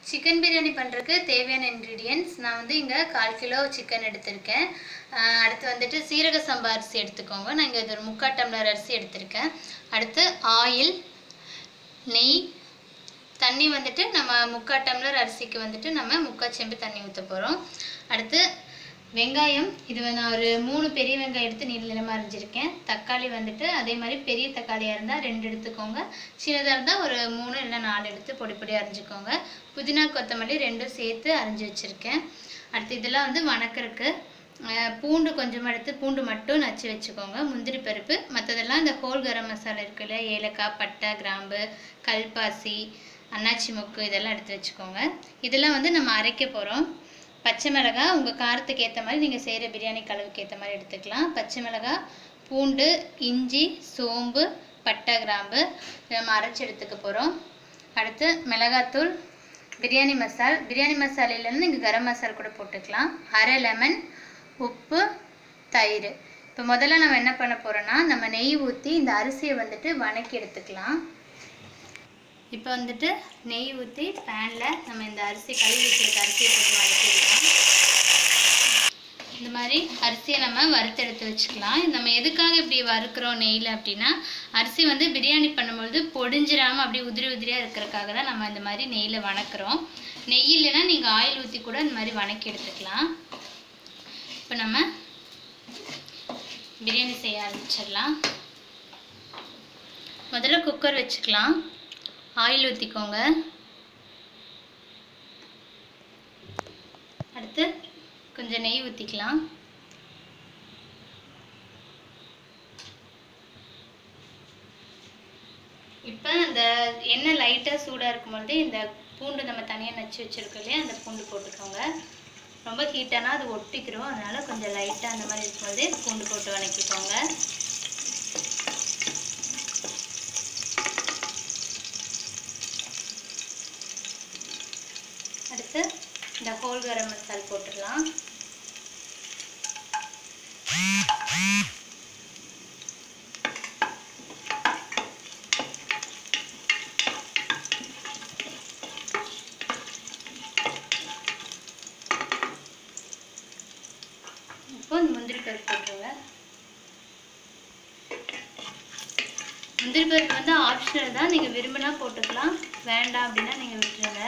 chicken biryani பண்ணுறதுக்கு தேவையான ingredients நான் வந்து இங்கே கால் கிலோ சிக்கன் எடுத்திருக்கேன் ஆஹ் அடுத்து வந்துட்டு சீரக சம்பா அரிசி எடுத்துக்கோங்க நான் இங்கே இது ஒரு முக்கால் டம்ளர் அரிசி எடுத்திருக்கேன் அடுத்து ஆயில் நெய் தண்ணி வந்துட்டு நம்ம முக்கால் டம்ளர் அரிசிக்கு வந்துட்டு நம்ம முக்கால் செம்பு தண்ணி ஊற்ற போகிறோம் அடுத்து வெங்காயம் இது வந்து நான் ஒரு மூணு பெரிய வெங்காயம் எடுத்து நீள நீளமாக அரிஞ்சிருக்கேன் தக்காளி வந்துட்டு அதே மாதிரி பெரிய தக்காளியாக இருந்தால் ரெண்டு எடுத்துக்கோங்க சின்னதாக இருந்தால் ஒரு மூணு இல்லை நாலு எடுத்து பொடி பொடியாக அரிஞ்சுக்கோங்க புதினா கொத்தமல்லி ரெண்டும் சேர்த்து அரிஞ்சு வச்சுருக்கேன் அடுத்து இதெல்லாம் வந்து வணக்கறக்கு அஹ் பூண்டு கொஞ்சமாக எடுத்து பூண்டு மட்டும் நச்சு வச்சுக்கோங்க முந்திரி பருப்பு மற்றதெல்லாம் இந்த ஹோல் கரம் மசாலா இருக்குல்ல ஏலக்காய் பட்டை கிராம்பு கல்பாசி அன்னாச்சி மொக்கு இதெல்லாம் எடுத்து வச்சுக்கோங்க இதெல்லாம் வந்து நம்ம அரைக்க போகிறோம் பச்சை மிளகாய் உங்கள் காரத்துக்கு ஏற்ற மாதிரி நீங்கள் செய்கிற பிரியாணி கலவுக்கு ஏற்ற மாதிரி எடுத்துக்கலாம் பச்சை மிளகாய் பூண்டு இஞ்சி சோம்பு பட்டை கிராம்பு இதை நம்ம அரைச்சி எடுத்துக்க போகிறோம் அடுத்து மிளகாத்தூள் பிரியாணி மசால் பிரியாணி மசாலா இல்லைன்னா நீங்கள் கரம் மசாலா கூட போட்டுக்கலாம் அரை லெமன் உப்பு தயிர் இப்போ முதல்ல நம்ம என்ன பண்ண போகிறோன்னா நம்ம நெய் ஊற்றி இந்த அரிசியை வந்துட்டு வணக்கி எடுத்துக்கலாம் இப்போ வந்துட்டு நெய் ஊற்றி பேனில் நம்ம இந்த அரிசி கழுவி வச்சிருக்க அரிசியை போட்டு வதக்கிடலாம் இந்த மாதிரி அரிசியை நம்ம வறுத்தெடுத்து வச்சுக்கலாம் நம்ம எதுக்காக இப்படி வறுக்கிறோம் நெய்யில் அப்படின்னா அரிசி வந்து பிரியாணி பண்ணும்பொழுது பொடிஞ்சிராமல் அப்படியே உதிரி உதிரியாக இருக்கிறதுக்காக தான் நம்ம இந்த மாதிரி நெய்யில் வணக்குறோம் நெய் இல்லைன்னா நீங்கள் ஆயில் ஊற்றி கூட இந்த மாதிரி வணக்கி எடுத்துக்கலாம் இப்போ நம்ம பிரியாணி செய்ய ஆரம்பிச்சிடலாம் முதல்ல குக்கர் வச்சுக்கலாம் ஆயில் ஊற்றிக்கோங்க அடுத்து கொஞ்சம் நெய் ஊற்றிக்கலாம் இப்போ அந்த எண்ணெய் லைட்டாக சூடாக இருக்கும் பொழுது இந்த பூண்டு நம்ம தனியாக நச்சு வச்சுருக்கோம் இல்லையா அந்த பூண்டு போட்டுக்கோங்க ரொம்ப ஹீட்டானா அது ஒட்டிக்கிறோம் அதனால கொஞ்சம் லைட்டாக அந்த மாதிரி இருக்கும்போது பூண்டு போட்டு வணக்கிக்கோங்க அடுத்து இந்த ஹோல் கரம் மசால் போட்டுடலாம் இப்போ இந்த முந்திரி பருப்பு போட்டுருங்க முந்திரி பருப்பு வந்து ஆப்ஷனல் தான் நீங்கள் விரும்பினா போட்டுக்கலாம் வேண்டாம் அப்படின்னா நீங்கள் விட்டுருங்க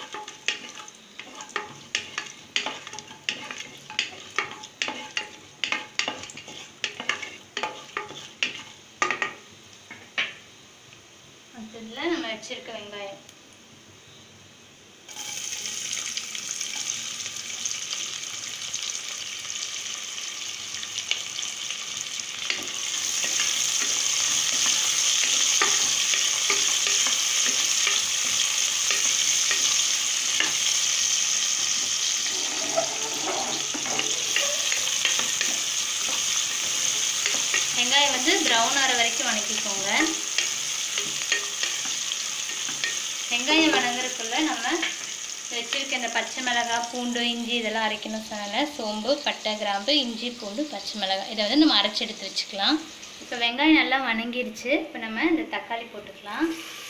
அடுத்ததுல நம்ம வச்சிருக்க வெங்காயம் வெங்காயம் வந்து ப்ரௌன் ஆகிற வரைக்கும் வணக்கிக்கோங்க வெங்காயம் வணங்குறதுக்குள்ள நம்ம வச்சிருக்க இந்த பச்சை மிளகாய் பூண்டு இஞ்சி இதெல்லாம் அரைக்கணும் சொன்னல சோம்பு பட்டை கிராம்பு இஞ்சி பூண்டு பச்சை மிளகாய் இதை வந்து நம்ம அரைச்சி எடுத்து வச்சுக்கலாம் இப்போ வெங்காயம் நல்லா வணங்கிடுச்சு இப்போ நம்ம இந்த தக்காளி போட்டுக்கலாம்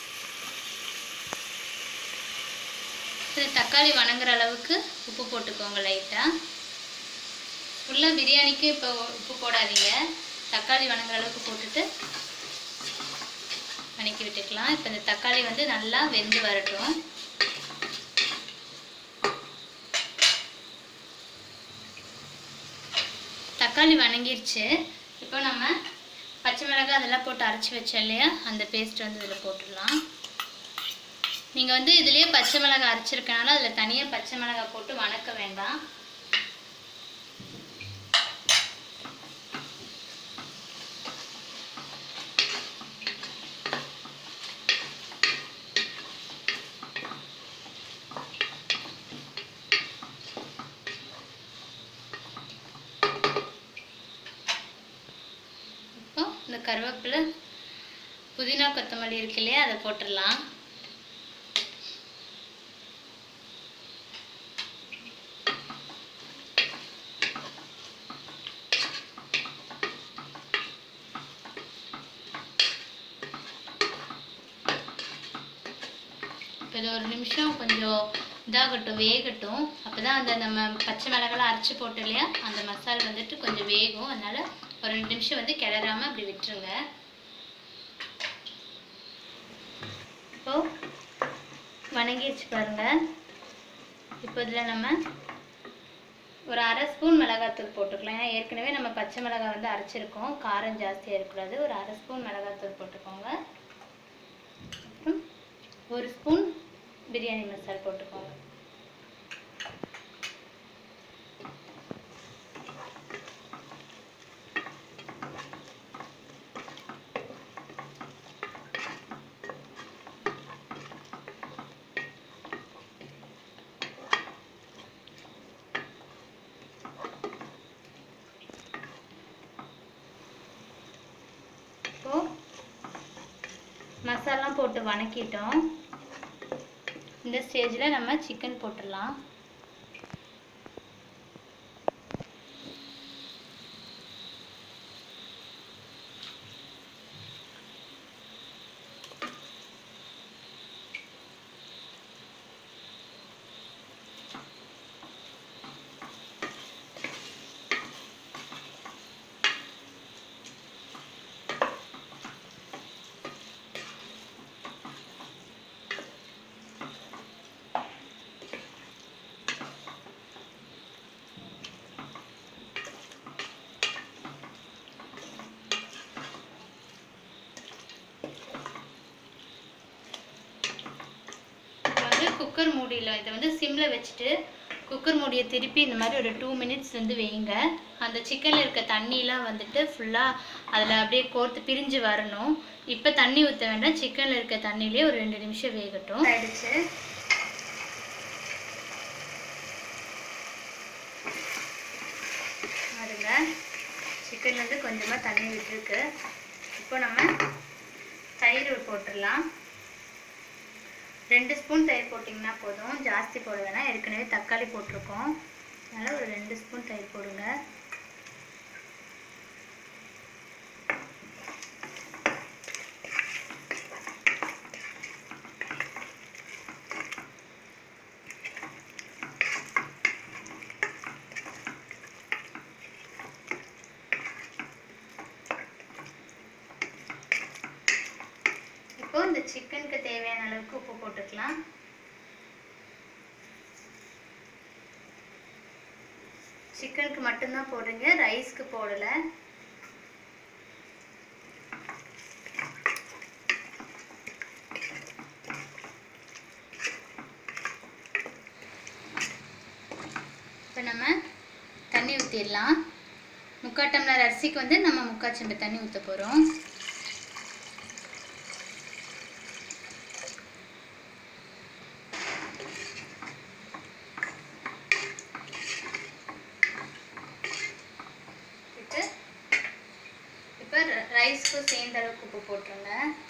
இந்த தக்காளி வணங்குற அளவுக்கு உப்பு போட்டுக்கோங்க லைட்டாக ஃபுல்லாக பிரியாணிக்கு இப்போ உப்பு போடாதீங்க தக்காளி வணங்குற அளவுக்கு போட்டுட்டு வணக்கி விட்டுக்கலாம் இப்போ இந்த தக்காளி வந்து நல்லா வெந்து வரட்டும் தக்காளி வணங்கிருச்சு இப்போ நம்ம பச்சை மிளகாய் அதெல்லாம் போட்டு அரைச்சி வச்சோம் இல்லையா அந்த பேஸ்ட் வந்து இதில் போட்டுடலாம் நீங்கள் வந்து இதுலேயே பச்சை மிளகாய் அரைச்சிருக்கனால அதில் தனியாக பச்சை மிளகாய் போட்டு வணக்க வேண்டாம் இப்போ இந்த கருவேப்பிலை புதினா கொத்தமல்லி இருக்கு இல்லையா அதை போட்டுடலாம் இப்போ இது ஒரு நிமிஷம் கொஞ்சம் இதாகட்டும் வேகட்டும் அப்போ தான் அந்த நம்ம பச்சை மிளகாலாம் அரைச்சி போட்டோம் இல்லையா அந்த மசால் வந்துட்டு கொஞ்சம் வேகும் அதனால் ஒரு ரெண்டு நிமிஷம் வந்து கிளறாம அப்படி விட்டுருங்க இப்போ வணங்கிடுச்சு பாருங்க இப்போ இதில் நம்ம ஒரு அரை ஸ்பூன் மிளகாத்தூள் போட்டுக்கலாம் ஏன்னா ஏற்கனவே நம்ம பச்சை மிளகாய் வந்து அரைச்சிருக்கோம் காரம் ஜாஸ்தியாக இருக்கக்கூடாது ஒரு அரை ஸ்பூன் மிளகாத்தூள் போட்டுக்கோங்க அப்புறம் ஒரு ஸ்பூன் பிரியாணி மசால் போட்டுக்கோங்க இப்போ மசாலாம் போட்டு வணக்கிட்டோம் இந்த ஸ்டேஜில் நம்ம சிக்கன் போட்டுடலாம் இப்போ வந்து குக்கர் மூடியில் இதை வந்து சிம்மில் வச்சுட்டு குக்கர் மூடியை திருப்பி இந்த மாதிரி ஒரு டூ மினிட்ஸ் வந்து வைங்க அந்த சிக்கனில் இருக்க தண்ணிலாம் வந்துட்டு ஃபுல்லாக அதில் அப்படியே கோர்த்து பிரிஞ்சு வரணும் இப்போ தண்ணி ஊற்ற வேண்டாம் சிக்கனில் இருக்க தண்ணியிலே ஒரு ரெண்டு நிமிஷம் வேகட்டும் ஆயிடுச்சு பாருங்க சிக்கன்லேருந்து கொஞ்சமாக தண்ணி விட்டுருக்கு இப்போ நம்ம தயிர் போட்டுடலாம் ரெண்டு ஸ்பூன் தயிர் போட்டிங்கன்னா போதும் ஜாஸ்தி போட வேணாம் ஏற்கனவே தக்காளி போட்டிருக்கோம் அதனால் ஒரு ரெண்டு ஸ்பூன் தயிர் போடுங்க இப்போ இந்த சிக்கனுக்கு தேவையான அளவுக்கு உப்பு போட்டுக்கலாம் சிக்கனுக்கு மட்டும்தான் போடுங்க ரைஸ்க்கு போடலை இப்போ நம்ம தண்ணி ஊற்றிடலாம் முக்கால் டம்ளர் அரிசிக்கு வந்து நம்ம முக்கால் செம்பு தண்ணி ஊற்ற போகிறோம் விட்டு இப்போ ரைஸ்க்கும் சேர்ந்த அளவுக்கு உப்பு போட்டுருங்க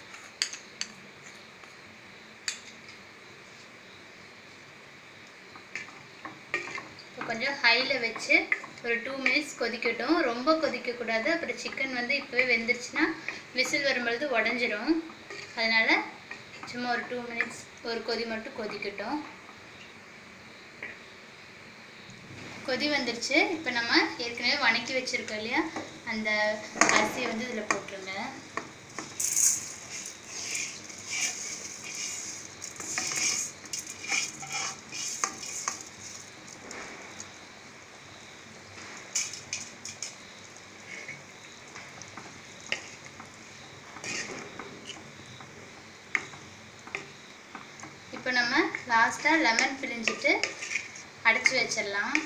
இப்போ கொஞ்சம் ஹையில் வச்சு ஒரு டூ மினிட்ஸ் கொதிக்கட்டும் ரொம்ப கொதிக்கக்கூடாது அப்புறம் சிக்கன் வந்து இப்போவே வெந்துருச்சுன்னா விசில் வரும்பொழுது உடஞ்சிரும் அதனால் சும்மா ஒரு டூ மினிட்ஸ் ஒரு கொதி மட்டும் கொதிக்கட்டும் கொதி வந்துருச்சு இப்போ நம்ம ஏற்கனவே வணக்கி வச்சுருக்கோம் இல்லையா அந்த அரிசியை வந்து இதில் போட்டுருங்க இப்போ நம்ம லாஸ்ட்டாக லெமன் பிழிஞ்சிட்டு அடைச்சி வச்சிடலாம்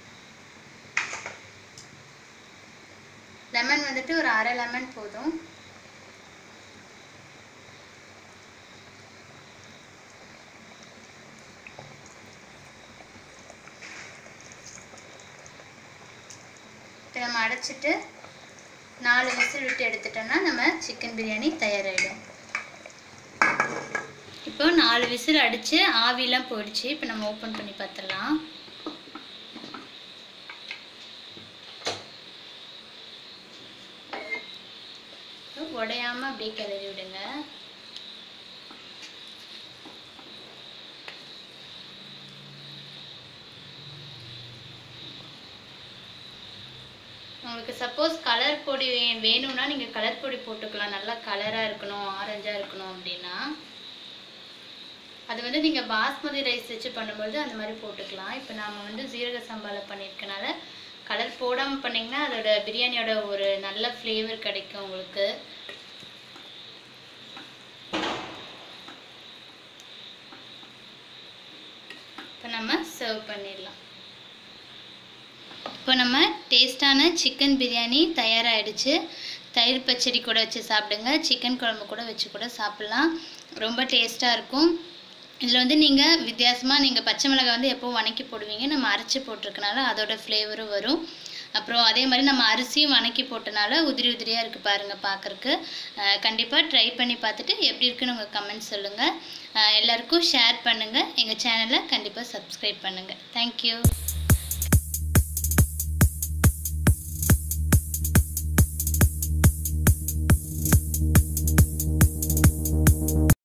லெமன் வந்துட்டு ஒரு அரை லெமன் போதும் இப்போ நம்ம அடைச்சிட்டு நாலு விசில் விட்டு எடுத்துட்டோம்னா நம்ம சிக்கன் பிரியாணி தயாராகிடும் இப்போ நாலு விசில் அடித்து ஆவிலாம் போயிடுச்சு இப்போ நம்ம ஓப்பன் பண்ணி பார்த்துடலாம் உடையாம அப்படியே கிளறி விடுங்க உங்களுக்கு சப்போஸ் கலர் பொடி வே- வேணும்னா நீங்கள் கலர் பொடி போட்டுக்கலாம் நல்லா கலராக இருக்கணும் ஆரஞ்சாக இருக்கணும் அப்படின்னா அது வந்து நீங்கள் பாஸ்மதி ரைஸ் வச்சு பண்ணும்போது அந்த மாதிரி போட்டுக்கலாம் இப்போ நாம வந்து ஜீரக சம்பால பண்ணியிருக்கனால கலர் போடாமல் பண்ணிங்கன்னா அதோட பிரியாணியோட ஒரு நல்ல ஃப்ளேவர் கிடைக்கும் உங்களுக்கு இப்போ நம்ம சர்வ் பண்ணிடலாம் இப்போ நம்ம டேஸ்டான சிக்கன் பிரியாணி தயாராகிடுச்சு தயிர் பச்சடி கூட வச்சு சாப்பிடுங்க சிக்கன் குழம்பு கூட வச்சு கூட சாப்பிட்லாம் ரொம்ப டேஸ்ட்டாக இருக்கும் இதில் வந்து நீங்கள் வித்தியாசமாக நீங்கள் பச்சை மிளகாய் வந்து எப்போவும் வணக்கி போடுவீங்க நம்ம அரைச்சி போட்டிருக்கனால அதோட ஃப்ளேவரும் வரும் அப்புறம் அதே மாதிரி நம்ம அரிசியும் வணக்கி போட்டனால உதிரி உதிரியாக இருக்குது பாருங்கள் பார்க்குறக்கு கண்டிப்பாக ட்ரை பண்ணி பார்த்துட்டு எப்படி இருக்குன்னு உங்கள் கமெண்ட் சொல்லுங்கள் எல்லாருக்கும் ஷேர் பண்ணுங்கள் எங்கள் சேனலை கண்டிப்பாக சப்ஸ்கிரைப் பண்ணுங்கள் தேங்க்யூ